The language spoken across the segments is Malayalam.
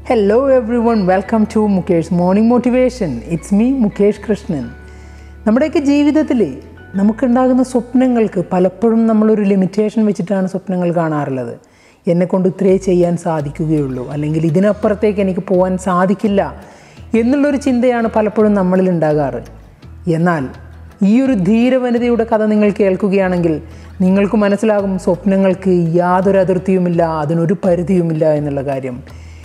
Hello everyone, welcome to Mukesh Morning Motivation. It's me, Mukesh Krishnan. നമ്മുടെയൊക്കെ ജീവിതത്തിൽ നമുക്കുണ്ടാകുന്ന സ്വപ്നങ്ങൾക്ക് പലപ്പോഴും നമ്മളൊരു ലിമിറ്റേഷൻ വെച്ചിട്ടാണ് സ്വപ്നങ്ങൾ കാണാറുള്ളത് എന്നെ കൊണ്ട് ഇത്രേ ചെയ്യാൻ സാധിക്കുകയുള്ളൂ അല്ലെങ്കിൽ ഇതിനപ്പുറത്തേക്ക് എനിക്ക് പോകാൻ സാധിക്കില്ല എന്നുള്ളൊരു ചിന്തയാണ് പലപ്പോഴും നമ്മളിൽ ഉണ്ടാകാറ് എന്നാൽ ഈ ഒരു ധീരവനിതയുടെ കഥ നിങ്ങൾ കേൾക്കുകയാണെങ്കിൽ നിങ്ങൾക്ക് മനസ്സിലാകും സ്വപ്നങ്ങൾക്ക് യാതൊരു അതിർത്തിയുമില്ല അതിനൊരു പരിധിയുമില്ല എന്നുള്ള കാര്യം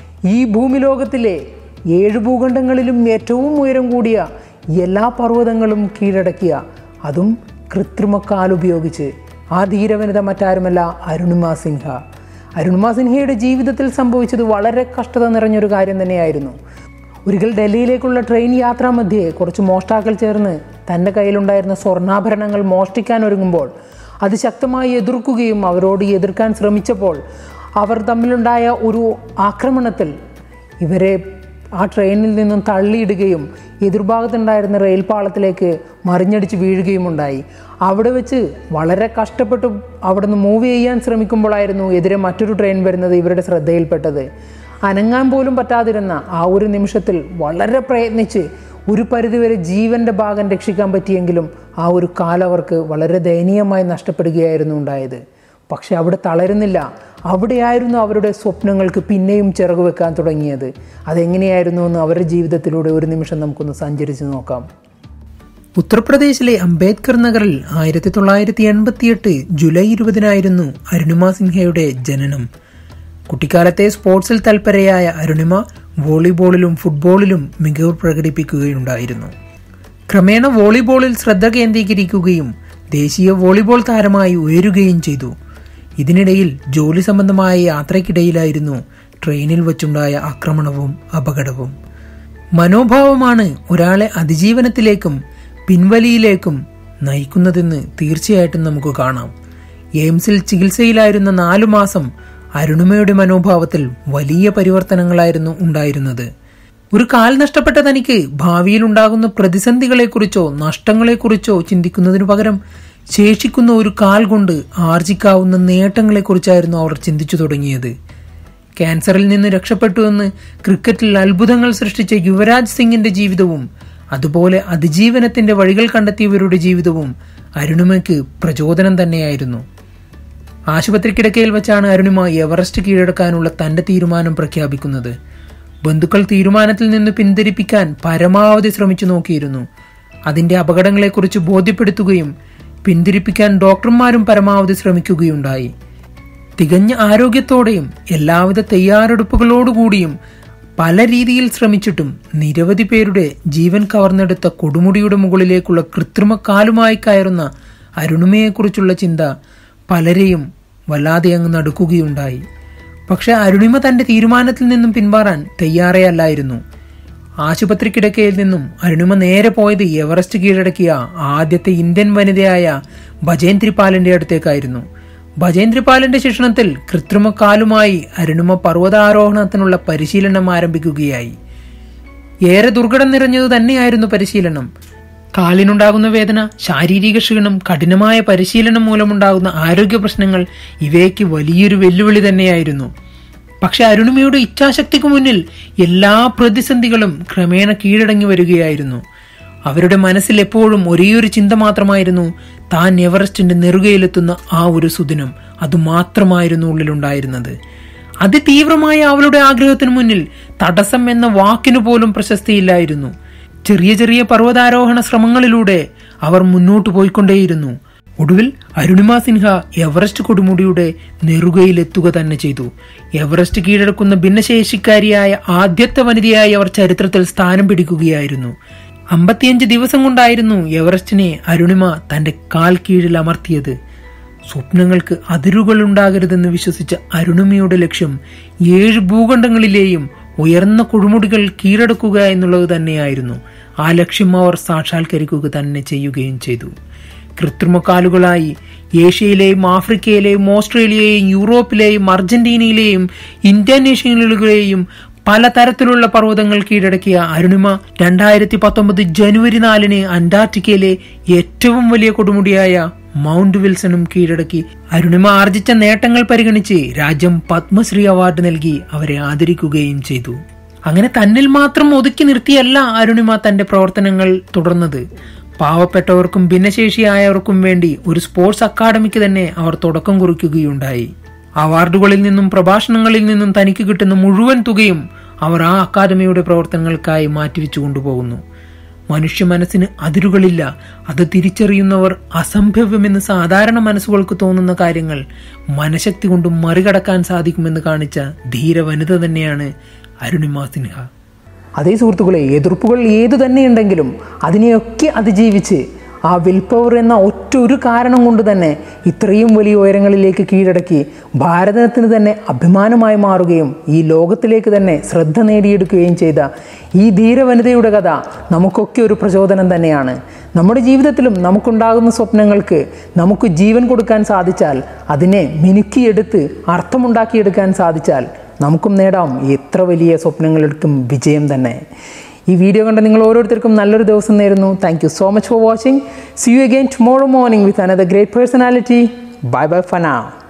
ഈ ഭൂമി ലോകത്തിലെ ഏഴ് ഭൂഖണ്ഡങ്ങളിലും ഏറ്റവും ഉയരം കൂടിയ എല്ലാ പർവ്വതങ്ങളും കീഴടക്കിയ അതും കൃത്രിമക്കാൽ ഉപയോഗിച്ച് ആ ധീരവനിത മറ്റാരുമല്ല അരുണിമ സിൻഹ അരുണിമ സിൻഹയുടെ ജീവിതത്തിൽ സംഭവിച്ചത് വളരെ കഷ്ടത നിറഞ്ഞൊരു കാര്യം തന്നെയായിരുന്നു ഒരിക്കൽ ഡൽഹിയിലേക്കുള്ള ട്രെയിൻ യാത്രാമധ്യേ കുറച്ച് മോഷ്ടാക്കൾ ചേർന്ന് തൻ്റെ കയ്യിലുണ്ടായിരുന്ന സ്വർണ്ണാഭരണങ്ങൾ മോഷ്ടിക്കാൻ ഒരുങ്ങുമ്പോൾ അത് ശക്തമായി എതിർക്കുകയും അവരോട് എതിർക്കാൻ ശ്രമിച്ചപ്പോൾ അവർ തമ്മിലുണ്ടായ ഒരു ആക്രമണത്തിൽ ഇവരെ ആ ട്രെയിനിൽ നിന്നും തള്ളിയിടുകയും എതിർഭാഗത്തുണ്ടായിരുന്ന റെയിൽ പാളത്തിലേക്ക് മറിഞ്ഞടിച്ച് വീഴുകയും ഉണ്ടായി അവിടെ വെച്ച് വളരെ കഷ്ടപ്പെട്ട് അവിടെ നിന്ന് മൂവ് ചെയ്യാൻ ശ്രമിക്കുമ്പോഴായിരുന്നു എതിരെ മറ്റൊരു ട്രെയിൻ വരുന്നത് ഇവരുടെ ശ്രദ്ധയിൽപ്പെട്ടത് അനങ്ങാൻ പോലും പറ്റാതിരുന്ന ആ ഒരു നിമിഷത്തിൽ വളരെ പ്രയത്നിച്ച് ഒരു പരിധിവരെ ജീവൻ്റെ ഭാഗം രക്ഷിക്കാൻ പറ്റിയെങ്കിലും ആ ഒരു കാലവർക്ക് വളരെ ദയനീയമായി നഷ്ടപ്പെടുകയായിരുന്നു ഉണ്ടായത് പക്ഷെ അവിടെ തളരുന്നില്ല അവിടെയായിരുന്നു അവരുടെ സ്വപ്നങ്ങൾക്ക് പിന്നെയും ചിറകു വെക്കാൻ തുടങ്ങിയത് അതെങ്ങനെയായിരുന്നു എന്ന് അവരുടെ ജീവിതത്തിലൂടെ ഒരു നിമിഷം നമുക്കൊന്ന് സഞ്ചരിച്ച് നോക്കാം ഉത്തർപ്രദേശിലെ അംബേദ്കർ നഗറിൽ ആയിരത്തി തൊള്ളായിരത്തി എൺപത്തിയെട്ട് ജൂലൈ ഇരുപതിനായിരുന്നു അരുണിമ സിൻഹയുടെ ജനനം കുട്ടിക്കാലത്തെ സ്പോർട്സിൽ തൽപരയായ അരുണിമ വോളിബോളിലും ഫുട്ബോളിലും മികവ് പ്രകടിപ്പിക്കുകയുണ്ടായിരുന്നു ക്രമേണ വോളിബോളിൽ ശ്രദ്ധ കേന്ദ്രീകരിക്കുകയും ദേശീയ വോളിബോൾ താരമായി ഉയരുകയും ചെയ്തു ഇതിനിടയിൽ ജോലി സംബന്ധമായ യാത്രയ്ക്കിടയിലായിരുന്നു ട്രെയിനിൽ വച്ചുണ്ടായ ആക്രമണവും അപകടവും മനോഭാവമാണ് ഒരാളെ അതിജീവനത്തിലേക്കും പിൻവലിയിലേക്കും നയിക്കുന്നതെന്ന് തീർച്ചയായിട്ടും നമുക്ക് കാണാം എയിംസിൽ ചികിത്സയിലായിരുന്ന നാലു മാസം അരുണിമയുടെ മനോഭാവത്തിൽ വലിയ പരിവർത്തനങ്ങളായിരുന്നു ഉണ്ടായിരുന്നത് ഒരു കാൽ നഷ്ടപ്പെട്ട തനിക്ക് ഭാവിയിൽ ഉണ്ടാകുന്ന പ്രതിസന്ധികളെക്കുറിച്ചോ നഷ്ടങ്ങളെക്കുറിച്ചോ ചിന്തിക്കുന്നതിനു പകരം ശേഷിക്കുന്ന ഒരു കാൽ കൊണ്ട് ആർജിക്കാവുന്ന നേട്ടങ്ങളെക്കുറിച്ചായിരുന്നു അവർ ചിന്തിച്ചു തുടങ്ങിയത് ക്യാൻസറിൽ നിന്ന് രക്ഷപ്പെട്ടുവെന്ന് ക്രിക്കറ്റിൽ അത്ഭുതങ്ങൾ സൃഷ്ടിച്ച യുവരാജ് സിംഗിന്റെ ജീവിതവും അതുപോലെ അതിജീവനത്തിന്റെ വഴികൾ കണ്ടെത്തിയവരുടെ ജീവിതവും അരുണിമയ്ക്ക് പ്രചോദനം തന്നെയായിരുന്നു ആശുപത്രി കിടക്കയിൽ വെച്ചാണ് അരുണിമ എവറസ്റ്റ് കീഴടക്കാനുള്ള തന്റെ തീരുമാനം പ്രഖ്യാപിക്കുന്നത് ബന്ധുക്കൾ തീരുമാനത്തിൽ നിന്ന് പിന്തിരിപ്പിക്കാൻ പരമാവധി ശ്രമിച്ചു നോക്കിയിരുന്നു അതിന്റെ അപകടങ്ങളെക്കുറിച്ച് ബോധ്യപ്പെടുത്തുകയും പിന്തിരിപ്പിക്കാൻ ഡോക്ടർമാരും പരമാവധി ശ്രമിക്കുകയുണ്ടായി തികഞ്ഞ ആരോഗ്യത്തോടെയും എല്ലാവിധ തയ്യാറെടുപ്പുകളോടുകൂടിയും പല രീതിയിൽ ശ്രമിച്ചിട്ടും നിരവധി പേരുടെ ജീവൻ കവർന്നെടുത്ത കൊടുമുടിയുടെ മുകളിലേക്കുള്ള കൃത്രിമ കാലുമായി കയറുന്ന അരുണിമയെക്കുറിച്ചുള്ള ചിന്ത പലരെയും വല്ലാതെ അങ്ങ് നടുക്കുകയുണ്ടായി പക്ഷെ അരുണിമ തന്റെ തീരുമാനത്തിൽ നിന്നും പിന്മാറാൻ തയ്യാറേയല്ലായിരുന്നു ആശുപത്രി കിടക്കയിൽ നിന്നും അരുണിമ നേരെ പോയത് എവറസ്റ്റ് കീഴടക്കിയ ആദ്യത്തെ ഇന്ത്യൻ വനിതയായ ഭജേന്ദ്രിപാലിന്റെ അടുത്തേക്കായിരുന്നു ഭജേന്ദ്രിപാലിന്റെ ശിക്ഷണത്തിൽ കൃത്രിമ കാലുമായി അരുണിമ പർവ്വതാരോഹണത്തിനുള്ള പരിശീലനം ആരംഭിക്കുകയായി ഏറെ ദുർഘടം നിറഞ്ഞതു തന്നെയായിരുന്നു പരിശീലനം കാലിനുണ്ടാകുന്ന വേദന ശാരീരിക ക്ഷീണം കഠിനമായ പരിശീലനം മൂലമുണ്ടാകുന്ന ആരോഗ്യ പ്രശ്നങ്ങൾ ഇവയ്ക്ക് വലിയൊരു വെല്ലുവിളി തന്നെയായിരുന്നു പക്ഷെ അരുണിമയുടെ ഇച്ഛാശക്തിക്ക് മുന്നിൽ എല്ലാ പ്രതിസന്ധികളും ക്രമേണ കീഴടങ്ങി വരികയായിരുന്നു അവരുടെ മനസ്സിൽ എപ്പോഴും ഒരേയൊരു ചിന്ത മാത്രമായിരുന്നു താൻ എവറസ്റ്റിന്റെ നെറുകയിലെത്തുന്ന ആ ഒരു സുദിനം അതുമാത്രമായിരുന്നു ഉള്ളിലുണ്ടായിരുന്നത് അതിതീവ്രമായ അവളുടെ ആഗ്രഹത്തിനു മുന്നിൽ തടസ്സം എന്ന വാക്കിനു പോലും പ്രശസ്തിയില്ലായിരുന്നു ചെറിയ ചെറിയ പർവ്വതാരോഹണ ശ്രമങ്ങളിലൂടെ അവർ മുന്നോട്ടു പോയിക്കൊണ്ടേയിരുന്നു ഒടുവിൽ അരുണിമ സിൻഹ എവറസ്റ്റ് കൊടുമുടിയുടെ നെറുകയിലെത്തുക തന്നെ ചെയ്തു എവറസ്റ്റ് കീഴടക്കുന്ന ഭിന്നശേഷിക്കാരിയായ ആദ്യത്തെ വനിതയായി അവർ ചരിത്രത്തിൽ സ്ഥാനം പിടിക്കുകയായിരുന്നു അമ്പത്തിയഞ്ച് ദിവസം കൊണ്ടായിരുന്നു എവറസ്റ്റിനെ അരുണിമ തന്റെ കാൽ കീഴിൽ അമർത്തിയത് സ്വപ്നങ്ങൾക്ക് അതിരുകൾ ഉണ്ടാകരുതെന്ന് വിശ്വസിച്ച അരുണിമയുടെ ലക്ഷ്യം ഏഴ് ഭൂഖണ്ഡങ്ങളിലെയും ഉയർന്ന കൊടുമുടികൾ കീഴടക്കുക എന്നുള്ളത് തന്നെയായിരുന്നു ആ ലക്ഷ്യം അവർ സാക്ഷാത്കരിക്കുക തന്നെ ചെയ്യുകയും ചെയ്തു കൃത്രിമക്കാലുകളായി ഏഷ്യയിലെയും ആഫ്രിക്കയിലെയും ഓസ്ട്രേലിയയെയും യൂറോപ്പിലെയും അർജന്റീനയിലെയും ഇന്തോനേഷ്യയിലെയും പലതരത്തിലുള്ള പർവ്വതങ്ങൾ കീഴടക്കിയ അരുണിമ രണ്ടായിരത്തി പത്തൊമ്പത് ജനുവരി നാലിന് അന്റാർട്ടിക്കയിലെ ഏറ്റവും വലിയ കൊടുമുടിയായ മൗണ്ട് വിൽസണും കീഴടക്കി അരുണിമ ആർജിച്ച നേട്ടങ്ങൾ പരിഗണിച്ച് രാജ്യം പത്മശ്രീ അവാർഡ് നൽകി അവരെ ആദരിക്കുകയും ചെയ്തു അങ്ങനെ തന്നിൽ മാത്രം ഒതുക്കി നിർത്തിയല്ല അരുണിമ തന്റെ പ്രവർത്തനങ്ങൾ തുടർന്നത് പാവപ്പെട്ടവർക്കും ഭിന്നശേഷിയായവർക്കും വേണ്ടി ഒരു സ്പോർട്സ് അക്കാദമിക്ക് തന്നെ അവർ തുടക്കം കുറിക്കുകയുണ്ടായി അവാർഡുകളിൽ നിന്നും പ്രഭാഷണങ്ങളിൽ നിന്നും തനിക്ക് കിട്ടുന്ന മുഴുവൻ തുകയും അവർ ആ അക്കാദമിയുടെ പ്രവർത്തനങ്ങൾക്കായി മാറ്റിവെച്ചു കൊണ്ടുപോകുന്നു മനുഷ്യ മനസ്സിന് അതിരുകളില്ല അത് തിരിച്ചറിയുന്നവർ അസംഭവ്യമെന്ന് സാധാരണ മനസ്സുകൾക്ക് തോന്നുന്ന കാര്യങ്ങൾ മനഃശക്തി കൊണ്ട് മറികടക്കാൻ സാധിക്കുമെന്ന് കാണിച്ച ധീര വനിത തന്നെയാണ് അരുണിമ സിൻഹ അതേ സുഹൃത്തുക്കളെ എതിർപ്പുകൾ ഏതു തന്നെയുണ്ടെങ്കിലും അതിനെയൊക്കെ അതിജീവിച്ച് ആ വിൽ പവർ എന്ന ഒറ്റ ഒരു കാരണം കൊണ്ട് തന്നെ ഇത്രയും വലിയ ഉയരങ്ങളിലേക്ക് കീഴടക്കി ഭാരതത്തിന് തന്നെ അഭിമാനമായി മാറുകയും ഈ ലോകത്തിലേക്ക് തന്നെ ശ്രദ്ധ നേടിയെടുക്കുകയും ചെയ്ത ഈ ധീരവനിതയുടെ കഥ നമുക്കൊക്കെ ഒരു പ്രചോദനം തന്നെയാണ് നമ്മുടെ ജീവിതത്തിലും നമുക്കുണ്ടാകുന്ന സ്വപ്നങ്ങൾക്ക് നമുക്ക് ജീവൻ കൊടുക്കാൻ സാധിച്ചാൽ അതിനെ മിനുക്കിയെടുത്ത് അർത്ഥമുണ്ടാക്കിയെടുക്കാൻ സാധിച്ചാൽ നമുക്കും നേടാം എത്ര വലിയ സ്വപ്നങ്ങളെടുക്കും വിജയം തന്നെ ഈ വീഡിയോ കണ്ട നിങ്ങൾ ഓരോരുത്തർക്കും നല്ലൊരു ദിവസം നേരുന്നു thank you so much for watching see you again tomorrow morning with another great personality bye bye ഫനാ